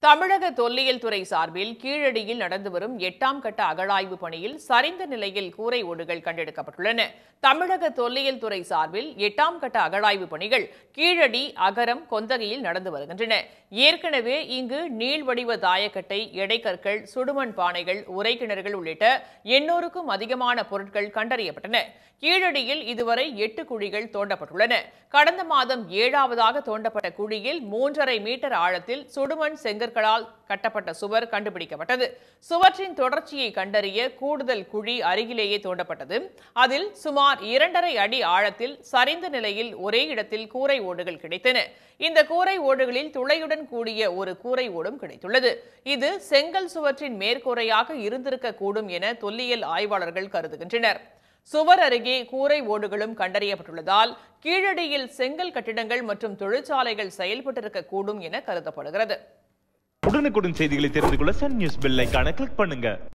தமிழக தொல்லியல் துறை சார்பில் கீழடியில் நடந்து வரும் எட்டாம் கட்ட அகழாய்வு பணியில் சரிந்த நிலையில் கூரை ஓடுகள் கண்டெடுக்கப்பட்டுள்ளன தமிழக தொல்லியல் துறை சார்பில் எட்டாம் கட்ட அகழாய்வு பணிகள் கீழடி அகரம் கொந்தகையில் நடந்து வருகின்றன ஏற்கனவே இங்கு நீள்வடிவ தாயக்கட்டை எடைக்கற்கள் சுடுமண் பானைகள் உரைக்கிணறுகள் உள்ளிட்ட எண்ணூறுக்கும் அதிகமான பொருட்கள் கண்டறியப்பட்டன கீழடியில் இதுவரை எட்டு குழிகள் தோண்டப்பட்டுள்ளன கடந்த மாதம் ஏழாவதாக தோண்டப்பட்ட குழியில் மூன்றரை மீட்டர் ஆழத்தில் சுடுமண் செங்கற்களால் கட்டப்பட்ட சுவர் கண்டுபிடிக்கப்பட்டது சுவற்றின் தொடர்ச்சியை கண்டறிய கூடுதல் குழி அருகிலேயே தோண்டப்பட்டது அதில் சுமார் இரண்டரை அடி ஆழத்தில் சரிந்த நிலையில் ஒரே இடத்தில் கூரை ஓடுகள் கிடைத்தன இந்த கூரை ஓடுகளில் துளையுடன் கூடிய ஒரு கூரை ஓடும் கிடைத்துள்ளது இது செங்கல் சுவற்றின் மேற்கூரையாக இருந்திருக்க கூடும் என தொல்லியல் ஆய்வாளர்கள் கருதுகின்றனர் சுவர் அருகே கூரை ஓடுகளும் கண்டறியப்பட்டுள்ளதால் கீழடியில் செங்கல் கட்டிடங்கள் மற்றும் தொழிற்சாலைகள் செயல்பட்டிருக்க கூடும் என கருதப்படுகிறது உடனுக்குடன் செய்திகளை தெரிந்து கொள்ள சன் நியூஸ் பெல் ஐகானை கிளிக் பண்ணுங்க